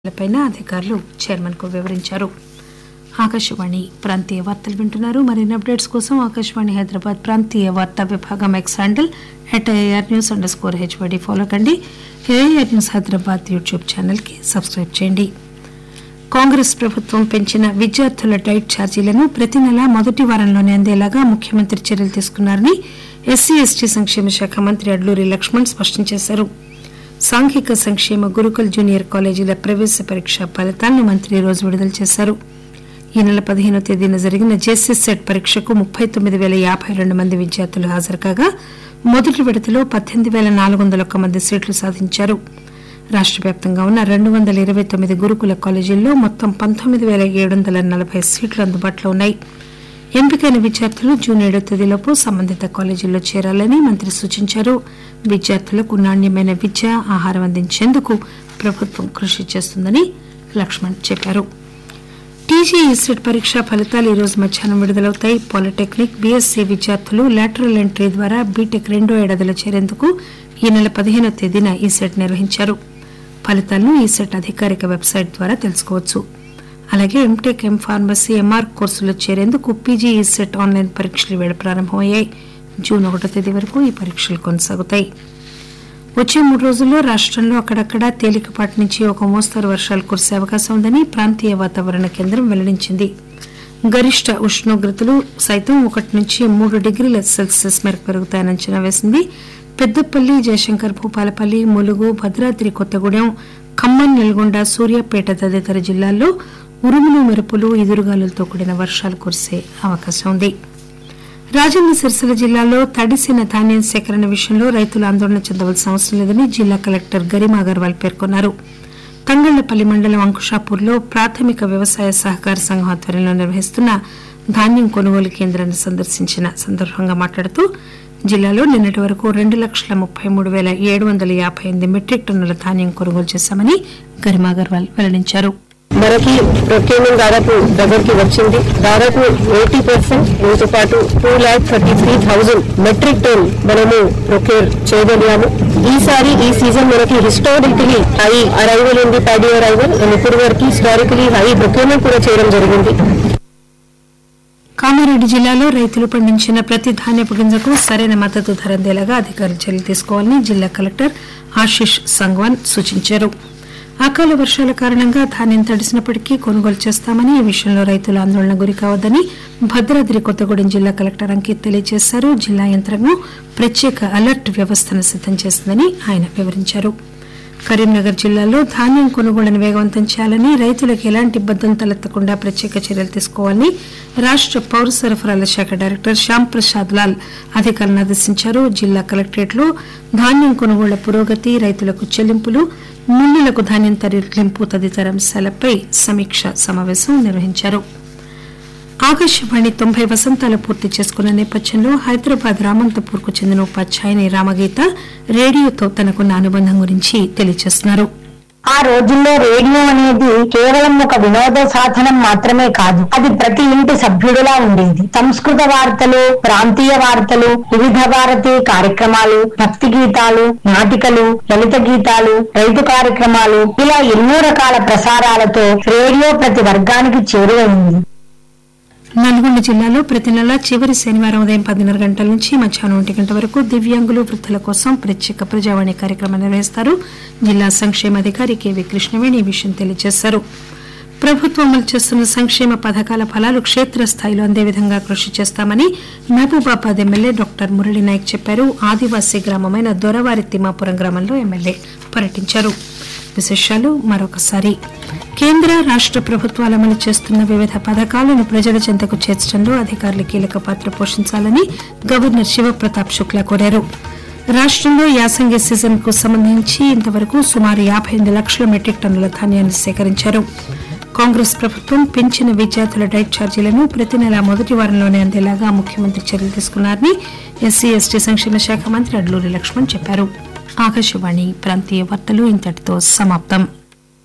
పైన అధికారులు చైర్మన్ కు వివరించారు ఆకాశవాణి ప్రాంతీయ వార్తలు వింటున్నారు మరిన్ని అప్డేట్స్ కోసం ఆకాశవాణి హైదరాబాద్ ప్రాంతీయ వార్తా విభాగం X handle at AIR news underscore HYD follow కండి AIR news Hyderabad YouTube channel కి సబ్స్క్రైబ్ చేయండి కాంగ్రెస్ ప్రభుత్వం పెంచిన విద్యార్థుల డైట్ ఛార్జీలను ప్రతి నెల మొదటి వారంలోనే అందేలాగా ముఖ్యమంత్రి చర్యలు తీసుకున్నారని ఎస్సీ ఎస్టీ సంక్షేమ శాఖ మంత్రి అడ్లూరి లక్ష్మణ్ స్పష్టం చేశారు సాంఘిక సంక్షేమ గురుకుల్ జూనియర్ కాలేజీల ప్రవేశ పరీక్ష ఫలితాలను మంత్రి ఈ రోజు విడుదల చేశారు ఈ నెల పదిహేనో తేదీన జరిగిన జేసీ సెట్ పరీక్షకు ముప్పై తొమ్మిది పేల యాభై రెండు మంది విద్యార్థులు హాజరు కాగా మొదటి విడతలో పద్దెనిమిది పేల నాలుగు వందల ఒక్క మంది సీట్లు సాధించారు రాష్ట వ్యాప్తంగా ఉన్న రెండు వందల ఇరవై తొమ్మిది గురుకుల కాలేజీల్లో మొత్తం పంతొమ్మిది పేల ఏడు వందల నలభై సీట్లు అందుబాటులో ఉన్నాయి ఎంపికైన విద్యార్థులు జూన్ ఏడో తేదీలోపు సంబంధిత కాలేజీల్లో చేరాలని మంత్రి సూచించారు విద్యార్థులకు నాణ్యమైన విద్య ఆహారం అందించేందుకు ప్రభుత్వం కృషి చేస్తుందని లక్ష్మణ్ చెప్పారు టీజీఈ సెట్ పరీక్ష ఫలితాలు ఈ రోజు మధ్యాహ్నం విడుదలవుతాయి పాలిటెక్నిక్ బీఎస్సీ విద్యార్థులు లాటరల్ ఎంట్రీ ద్వారా బీటెక్ రెండో ఏడాదిలో చేరేందుకు ఈ నెల పదిహేనో తేదీన ఈ సెట్ నిర్వహించారు ఫలితాలను ఈ సెట్ అధికారిక వెబ్సైట్ ద్వారా తెలుసుకోవచ్చు అలాగే ఎంటెక్ ఎం ఫార్మసీ ఎంఆర్ కోర్సులో చేరేందుకు పీజీఈ సెట్ ఆన్లైన్ పరీక్షలు వేళ ప్రారంభమయ్యాయి జూన్ ఒకటో తేదీ వరకు ఈ పరీక్షలు కొనసాగుతాయి వచ్చే మూడు రోజుల్లో రాష్టంలో అక్కడక్కడా తేలికపాటి నుంచి ఒక మోస్తరు వర్షాలు కురిసే అవకాశం ఉందని ప్రాంతీయ వాతావరణ కేంద్రం వెల్లడించింది గరిష్ట ఉష్ణోగ్రతలు సైతం ఒకటి నుంచి మూడు డిగ్రీల సెల్సియస్ మేరకు పెరుగుతాయని అంచనా వేసింది పెద్దపల్లి జయశంకర్ భూపాలపల్లి ములుగు భద్రాద్రి కొత్తగూడెం ఖమ్మం నల్గొండ సూర్యాపేట తదితర జిల్లాల్లో ఉరుములు మెరుపులు ఎదురుగాలులతో కూడిన వర్షాలు కురిసే అవకాశం ఉంది రాజన్న సిరిసిల్ల జిల్లాలో తడిసిన ధాన్యం సేకరణ విషయంలో రైతులు ఆందోళన చెందవలసిన అవసరం లేదని జిల్లా కలెక్టర్ గరిమా అగర్వాల్ పేర్కొన్నారు తంగళ్లపల్లి మండలం అంకుషాపూర్లో ప్రాథమిక వ్యవసాయ సహకార సంఘం ఆధ్వర్యంలో నిర్వహిస్తున్న ధాన్యం కొనుగోలు కేంద్రాన్ని సందర్శించిన సందర్భంగా మాట్లాడుతూ జిల్లాలో నిన్నటి వరకు రెండు లక్షల ముప్పై మూడు పేల ఏడు వందల యాభై ఎనిమిది మెట్రిక్ టన్నుల ధాన్యం కొనుగోలు చేశామని గరిమా అగర్వాల్ వెల్లడించారు మనకి ప్రొక్యూర్మెంట్ దాదాపు దగ్గరికి వచ్చింది దాదాపు ఎయిటీ పర్సెంట్ దీంతో పాటు two lakh thirty three thousand metric ton మనము ప్రొక్యూర్ చేయగలిగాము ఈసారి ఈ సీజన్ మనకి హిస్టారికలీ హై అరైవల్ ఉంది ప్యాడీ అరైవల్ అండ్ ఇప్పుడు వరకు హిస్టారికలీ హై ప్రొక్యూర్మెంట్ కూడా చేయడం జరిగింది కామారెడ్డి జిల్లాలో రైతులు పండించిన ప్రతి ధాన్యపు గింజకు సరైన మద్దతు ధర అందేలాగా అధికారులు చర్యలు తీసుకోవాలని జిల్లా కలెక్టర్ ఆశిష్ సంగ్వాన్ సూచించారు అకాల వర్షాల కారణంగా ధాన్యం తడిసినప్పటికీ కొనుగోలు చేస్తామని ఈ విషయంలో రైతులు ఆందోళన గురి కావద్దని భద్రాద్రి కొత్తగూడెం జిల్లా కలెక్టర్ అంకిత్ తెలియజేశారు జిల్లా యంత్రాంగం ప్రత్యేక అలర్ట్ వ్యవస్థను సిద్దం చేసిందని ఆయన వివరించారు కరీంనగర్ జిల్లాలో ధాన్యం కొనుగోలును వేగవంతం చేయాలని రైతులకు ఎలాంటి ఇబ్బందులు తలెత్తకుండా ప్రత్యేక చర్యలు తీసుకోవాలని రాష్ట పౌర సరఫరాల శాఖ డైరెక్టర్ శ్యామ్ ప్రసాద్ లాల్ అధికారులను ఆదేశించారు జిల్లా కలెక్టరేట్లో ధాన్యం కొనుగోళ్ల పురోగతి రైతులకు చెల్లింపులు మిల్లులకు ధాన్యం తరలింపు తదితర అంశాలపై సమీక్ష సమావేశం నిర్వహించారు ఆకాశవాణి తొంభై వసంతాలు పూర్తి చేసుకున్న నేపథ్యంలో హైదరాబాద్ రామంతపూర్ కు చెందిన ఉపాధ్యాయుని రామగీత రేడియోతో తనకున్న అనుబంధం గురించి తెలియజేస్తున్నారు ఆ రోజుల్లో రేడియో అనేది కేవలం ఒక వినోద సాధనం మాత్రమే కాదు అది ప్రతి ఇంటి సభ్యుడిలా ఉండేది సంస్కృత వార్తలు ప్రాంతీయ వార్తలు వివిధ భారతి కార్యక్రమాలు భక్తి గీతాలు నాటికలు లలిత గీతాలు రైతు కార్యక్రమాలు ఇలా ఎన్నో రకాల ప్రసారాలతో రేడియో ప్రతి వర్గానికి చేరువైంది నల్గొండ జిల్లాలో ప్రతి నెల చివరి శనివారం ఉదయం పదిన్నర గంటల నుంచి మధ్యాహ్నం ఒంటి గంట వరకు దివ్యాంగులు వృద్ధుల కోసం ప్రత్యేక ప్రజావాణి కార్యక్రమం నిర్వహిస్తారు జిల్లా సంక్షేమాధికారి కెవి కృష్ణవేణి ఈ విషయం తెలియజేశారు ప్రభుత్వం అమలు చేస్తున్న సంక్షేమ పథకాల ఫలాలు క్షేత్రస్థాయిలో అందే విధంగా కృషి చేస్తామని మహబూబాబాద్ ఎమ్మెల్యే డాక్టర్ మురళీ నాయక్ చెప్పారు ఆదివాసీ గ్రామమైన దొరవారి తిమ్మాపురం గ్రామంలో ఎమ్మెల్యే పర్యటించారు విశేషాలు మరొకసారి కేంద్ర రాష్ట ప్రభుత్వాలు అమలు చేస్తున్న వివిధ పథకాలను ప్రజల చెంతకు చేర్చడంలో అధికారులు కీలక పాత్ర పోషించాలని గవర్నర్ శివప్రతాప్ శుక్లా కోరారు రాష్టంలో యాసంగి సీజన్ కు సంబంధించి ఇంతవరకు సుమారు యాభై ఎనిమిది లక్షల మెట్రిక్ టన్నుల ధాన్యాన్ని సేకరించారు కాంగ్రెస్ ప్రభుత్వం పెంచిన విద్యార్థుల డైట్ ఛార్జీలను ప్రతి నెల మొదటి వారంలోనే అందేలాగా ముఖ్యమంత్రి చర్యలు తీసుకున్నారని ఎస్సీ ఎస్టీ సంక్షేమ శాఖ మంత్రి అడ్లూరి లక్ష్మణ్ చెప్పారు ఆకాశవాణి ప్రాంతీయ వార్తలు ఇంతటితో సమాప్తం